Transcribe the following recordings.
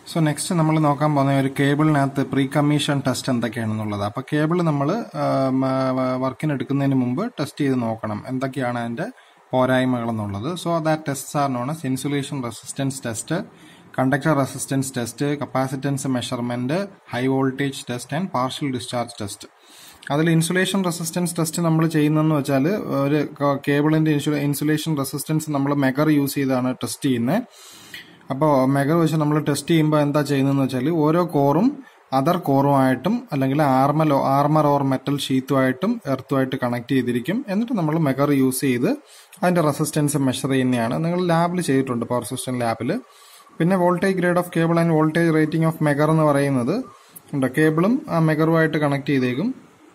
so next നമ്മൾ നോക്കാൻ പോകുന്ന ഒരു കേബിളിനകത്ത് പ്രീ കമ്മീഷൻ ടെസ്റ്റ് എന്തൊക്കെയാണെന്നുള്ളത് അപ്പോൾ കേബിൾ നമ്മൾ വർക്കിന് എടുക്കുന്നതിന് മുമ്പ് ടെസ്റ്റ് ചെയ്ത് നോക്കണം എന്തൊക്കെയാണ് അതിൻ്റെ പോരായ്മകൾ എന്നുള്ളത് so that test are known as insulation resistance test conductor resistance test capacitance measurement high voltage test and partial discharge test അതിൽ ഇൻസുലേഷൻ റെസിസ്റ്റൻസ് ടെസ്റ്റ് നമ്മൾ ചെയ്യുന്നതെന്ന് വെച്ചാൽ ഒരു കേബിളിന്റെ ഇൻസുലേഷൻ റെസിസ്റ്റൻസ് നമ്മൾ മെഗർ യൂസ് ചെയ്താണ് ടെസ്റ്റ് ചെയ്യുന്നത് അപ്പോൾ മെഗർ വെച്ച് നമ്മൾ ടെസ്റ്റ് ചെയ്യുമ്പോൾ എന്താ ചെയ്യുന്നതെന്ന് വെച്ചാൽ ഓരോ കോറും അതർ കോറുമായിട്ടും അല്ലെങ്കിൽ ആർമൽ ആർമർ ഓർ മെറ്റൽ ഷീറ്റുമായിട്ടും എർത്തുമായിട്ട് കണക്ട് ചെയ്തിരിക്കും എന്നിട്ട് നമ്മൾ മെഗർ യൂസ് ചെയ്ത് അതിന്റെ റെസിസ്റ്റൻസ് മെഷർ ചെയ്യുന്നതാണ് നിങ്ങൾ ലാബിൽ ചെയ്തിട്ടുണ്ട് പവർ സിസ്റ്റം ലാബിൽ പിന്നെ voltage grade of cable and voltage rating of megger എന്ന് പറയുന്നത് ഉണ്ട് കേബിളും ആ മെഗറുമായിട്ട് കണക്ട് ചെയ്തേക്കും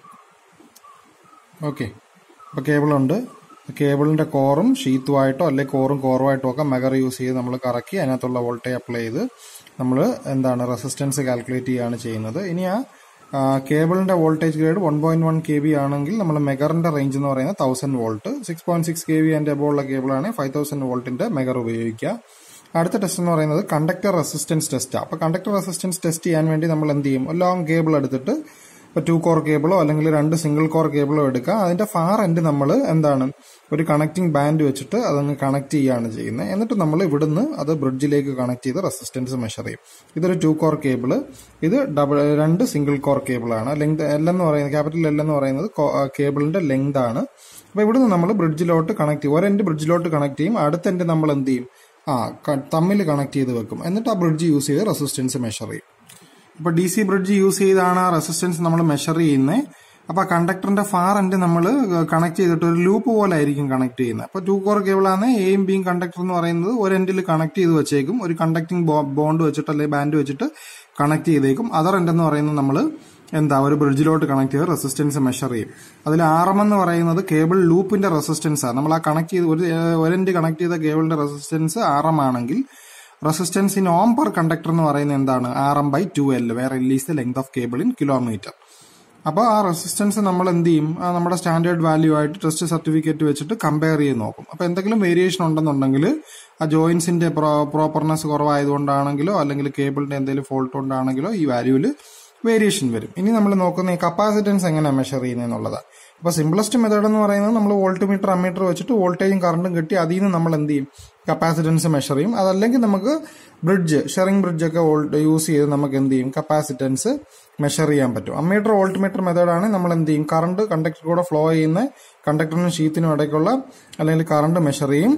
ഓക്കെ അപ്പോൾ കേബിളുണ്ട് കേബിളിന്റെ കോറും ഷീത്തുമായിട്ടോ അല്ലെങ്കിൽ കോറും കോറുമായിട്ടോ ഒക്കെ മെഗർ യൂസ് ചെയ്ത് നമ്മൾ കറക്കി അതിനകത്തുള്ള വോൾട്ടേജ് അപ്ലൈ ചെയ്ത് നമ്മൾ എന്താണ് റെസിസ്റ്റൻസ് കാൽക്കുലേറ്റ് ചെയ്യുകയാണ് ചെയ്യുന്നത് ഇനി ആ കേബിളിന്റെ voltage grade one point one K V ആണെങ്കിൽ നമ്മൾ മെഗറിന്റെ റേഞ്ച് എന്ന് പറയുന്നത് thousand volt six point six K V അതിന്റെ എബോ ഉള്ള കേബിളാണ് ഫൈവ് തൗസൻഡ് വോൾട്ടിന്റെ മെഗർ ഉപയോഗിക്കുക അടുത്ത ടെസ്റ്റ് എന്ന് പറയുന്നത് കണ്ടക്ടർ റെസിസ്റ്റൻസ് ടെസ്റ്റ് അപ്പോൾ കണ്ടക്ടർ റെസിസ്റ്റൻസ് ടെസ്റ്റ് ചെയ്യാൻ വേണ്ടി നമ്മൾ എന്ത് ചെയ്യും ലോങ് കേബിൾ എടുത്തിട്ട് ഇപ്പോൾ ടു കോർ കേബിളോ അല്ലെങ്കിൽ രണ്ട് സിംഗിൾ കോർ കേബിളോ എടുക്കുക അതിന്റെ ഫാർ എൻഡ് നമ്മൾ എന്താണ് ഒരു കണക്റ്റിംഗ് ബാൻഡ് വെച്ചിട്ട് അതങ്ങ് കണക്ട് ചെയ്യുകയാണ് ചെയ്യുന്നത് എന്നിട്ട് നമ്മൾ ഇവിടുന്ന് അത് ബ്രിഡ്ജിലേക്ക് കണക്ട് ചെയ്ത് റെസിസ്റ്റൻസ് മെഷർ ചെയ്യും ഇതൊരു ടു കോർ കേബിൾ ഇത് ഡബിൾ രണ്ട് സിംഗിൾ കോർ കേബിളാണ് ലെങ്ത് എൽ എന്ന് പറയുന്നത് ക്യാപിറ്റൽ എൽ എന്ന് പറയുന്നത് കേബിളിന്റെ ലെങ്ത് ആണ് അപ്പോൾ ഇവിടുന്ന് നമ്മൾ ബ്രിഡ്ജിലോട്ട് കണക്ട് ചെയ്യും ഒരെൻഡ് ബ്രിഡ്ജിലോട്ട് കണക്ട് ചെയ്യും അടുത്ത എൻഡ് നമ്മൾ എന്ത് ചെയ്യും ആ തമ്മിൽ കണക്ട് ചെയ്ത് വെക്കും എന്നിട്ട് ആ ബ്രിഡ്ജ് യൂസ് ചെയ്ത് റെസിസ്റ്റൻസ് മെഷർ ചെയ്യും ഇപ്പൊ ഡി സി ബ്രിഡ്ജ് യൂസ് ചെയ്താണ് ആ റെസിസ്റ്റൻസ് നമ്മൾ മെഷർ ചെയ്യുന്നത് അപ്പൊ കണ്ടക്ടറിന്റെ ഫാർ എൻഡ് നമ്മൾ കണക്ട് ചെയ്തിട്ട് ഒരു ലൂപ്പ് പോലെ ആയിരിക്കും കണക്ട് ചെയ്യുന്നത് അപ്പൊ ടു കോർ കേബിളാണ് എയും ബിയും കണ്ടക്ടർ എന്ന് പറയുന്നത് ഒരു എൻഡിൽ കണക്ട് ചെയ്ത് വെച്ചേക്കും ഒരു കണ്ടക്ടിങ് ബോണ്ട് വെച്ചിട്ട് അല്ലെങ്കിൽ ബാൻഡ് വെച്ചിട്ട് കണക്ട് ചെയ്തേക്കും അതർ എൻഡ് എന്ന് പറയുന്നത് നമ്മൾ എന്താ ഒരു ബ്രിഡ്ജിലോട്ട് കണക്ട് ചെയ്ത് റെസിസ്റ്റൻസ് മെഷർ ചെയ്യും അതിൽ ആർ എം എന്ന് പറയുന്നത് കേബിൾ ലൂപ്പിന്റെ റെസിസ്റ്റൻസ് ആണ് നമ്മൾ ആ കണക്ട് ചെയ്ത് ഒരു ഒരു എൻഡ് കണക്ട് ചെയ്ത കേബിളിന്റെ റെസിസ്റ്റൻസ് ആർ എം ആണെങ്കിൽ resistance in ohm per conductor എന്ന് പറയുന്നത് എന്താണ് R M by two L where L is the length of cable in kilometre അപ്പോൾ ആ റെസിസ്റ്റൻസ് നമ്മൾ എന്ത് ചെയ്യും നമ്മുടെ സ്റ്റാൻഡേർഡ് വാല്യൂ ആയിട്ട് ടെസ്റ്റ് സർട്ടിഫിക്കറ്റ് വെച്ചിട്ട് കമ്പയർ ചെയ്ത് നോക്കും അപ്പോൾ എന്തെങ്കിലും വേരിയേഷൻ ഉണ്ടെന്നുണ്ടെങ്കിൽ ആ ജോയിൻസിന്റെ പ്രോപ്പർനെസ് കുറവായതുകൊണ്ടാണെങ്കിലോ അല്ലെങ്കിൽ കേബിളിന്റെ എന്തെങ്കിലും ഫോൾട്ട് കൊണ്ടാണെങ്കിലോ ഈ വാല്യൂവിൽ വേരിയേഷൻ വരും ഇനി നമ്മൾ നോക്കുന്ന ഈ കപ്പാസിറ്റൻസ് എങ്ങനെയാണ് മെഷർ ചെയ്യുന്നത് എന്നുള്ളതാണ് അപ്പൊ സിംപ്ലസ്റ്റ് മെത്തേഡ് എന്ന് പറയുന്നത് നമ്മൾ വോൾട്ട് മീറ്റർ അമ്മീറ്റർ വെച്ചിട്ട് വോൾട്ടേജും കറണ്ടും കിട്ടി അതിൽ നിന്ന് നമ്മൾ എന്ത് ചെയ്യും കപ്പാസിറ്റൻസ് മെഷർ ചെയ്യും അതല്ലെങ്കിൽ നമുക്ക് ബ്രിഡ്ജ് ഷെറിംഗ് ബ്രിഡ്ജ് ഒക്കെ യൂസ് ചെയ്ത് നമുക്ക് എന്ത് ചെയ്യും കപ്പാസിറ്റൻസ് മെഷർ ചെയ്യാൻ പറ്റും അമ്മീറ്റർ വോൾട്ട് മീറ്റർ മെത്തേഡാണ് നമ്മൾ എന്ത് ചെയ്യും കറണ്ട് കണ്ടക്ടർ കൂടെ ഫ്ലോ ചെയ്യുന്ന കണ്ടക്ടറിനും ഷീത്തിനും ഇടയ്ക്കുള്ള അല്ലെങ്കിൽ കറണ്ട് മെഷർ ചെയ്യും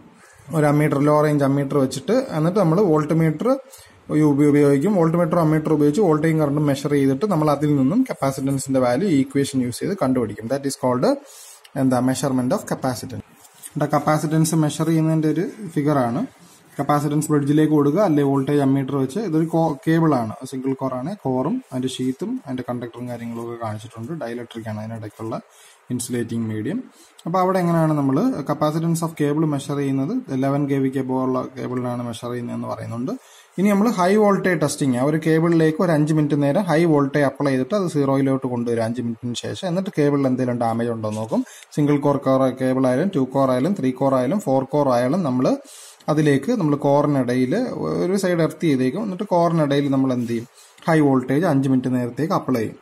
ഒരു അമ്മീറ്റർ ലോ റേഞ്ച് അമ്മീറ്റർ വെച്ചിട്ട് എന്നിട്ട് നമ്മൾ വോൾട്ട് മീറ്റർ ഉപയോഗിക്കും വോൾട്ട്മീറ്റർ അമ്മീറ്റർ ഉപയോഗിച്ച് വോൾട്ടേജ് കറണ്ട് മെഷർ ചെയ്തിട്ട് നമ്മൾ അതിൽ നിന്നും കപ്പാസിറ്റൻസിന്റെ വാല്യൂ ഈക്വേഷൻ യൂസ് ചെയ്ത് കണ്ടുപിടിക്കും ദാറ്റ് ഈസ് കോൾഡ് എന്താ measurement of capacitance capacitance measure ചെയ്യുന്നതിന്റെ ഒരു ഫിഗർ ആണ് കപ്പാസിറ്റൻസ് ബ്രിഡ്ജിലേക്ക് കൊടുക്കുക അല്ലെങ്കിൽ വോൾട്ടേജ് അമ്മീറ്റർ വെച്ച് ഇതൊരു കേബിൾ ആണ് സിംഗിൾ കോർ ആണ് കോറും അതിന്റെ ഷീത്തും അതിന്റെ കണ്ടക്ടറും കാര്യങ്ങളും ഒക്കെ കാണിച്ചിട്ടുണ്ട് ഡയലക്ട്രിക് ആണ് അതിനിടയ്ക്കുള്ള ഇൻസുലേറ്റിംഗ് മീഡിയം അപ്പോൾ അവിടെ എങ്ങനെയാണ് നമ്മൾ കപ്പാസിറ്റൻസ് ഓഫ് കേബിൾ മെഷർ ചെയ്യുന്നത് ലെവൻ കെ വിക്ക് ഉള്ള കേബിളിനാണ് മെഷർ ചെയ്യുന്നതെന്ന് പറയുന്നുണ്ട് ഇനി നമ്മൾ ഹൈ വോൾട്ടേജ് ടെസ്റ്റിംഗ് ഒരു കേബിളിലേക്ക് ഒരു അഞ്ച് മിനിറ്റ് നേരം ഹൈ വോൾട്ടേജ് അപ്ലൈ ചെയ്തിട്ട് അത് സീറോയിലോട്ട് കൊണ്ടുവരും അഞ്ച് മിനിറ്റിന് ശേഷം എന്നിട്ട് കേബിളിൽ എന്തെങ്കിലും ഡാമേജ് ഉണ്ടോ നോക്കും സിംഗിൾ കോർ കോർ കേബിൾ ആയാലും ടു കോർ ആയാലും ത്രീ കോർ ആയാലും ഫോർ കോർ ആയാലും നമ്മൾ അതിലേക്ക് നമ്മൾ കോറിനിടയിൽ ഒരു സൈഡ് എർത്ത് ചെയ്തേക്കും എന്നിട്ട് കോറിനിടയിൽ നമ്മൾ എന്ത് ചെയ്യും ഹൈ വോൾട്ടേജ് അഞ്ച് മിനിറ്റ് നേരത്തേക്ക് അപ്ലൈ ചെയ്യും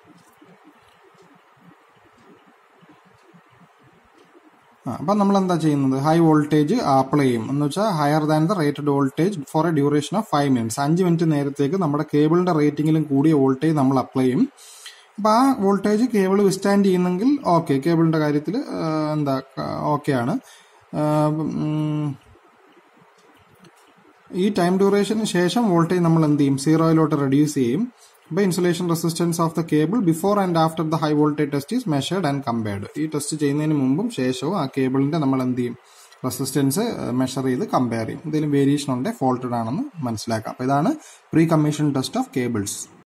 അപ്പം നമ്മൾ എന്താ ചെയ്യുന്നത് ഹൈ വോൾട്ടേജ് അപ്ലൈ ചെയ്യും എന്ന് വെച്ചാൽ higher than the rated voltage for a duration of five minutes അഞ്ച് മിനിറ്റ് നേരത്തേക്ക് നമ്മുടെ കേബിളിന്റെ റേറ്റിംഗിലും കൂടിയ വോൾട്ടേജ് നമ്മൾ അപ്ലൈ ചെയ്യും അപ്പം ആ വോൾട്ടേജ് കേബിൾ വിസ്റ്റാൻഡ് ചെയ്യുന്നെങ്കിൽ ഓക്കെ കേബിളിന്റെ കാര്യത്തിൽ എന്താ ഓക്കെ ആണ് ഈ ടൈം ഡ്യൂറേഷന് ശേഷം വോൾട്ടേജ് നമ്മൾ എന്ത് ചെയ്യും സീറോയിലോട്ട് റെഡ്യൂസ് ചെയ്യും അപ്പോൾ insulation resistance of the cable before and after the high voltage test is measured and compared ഈ ടെസ്റ്റ് ചെയ്യുന്നതിന് മുമ്പും ശേഷവും ആ കേബിളിന്റെ നമ്മൾ എന്ത് ചെയ്യും റെസിസ്റ്റൻസ് മെഷർ ചെയ്ത് കമ്പയർ ചെയ്യും എന്തെങ്കിലും വേരിയേഷൻ ഉണ്ടെങ്കിൽ ഫോൾട്ടഡ് ആണെന്ന് മനസ്സിലാക്കാം അപ്പോൾ ഇതാണ് pre commission test of cables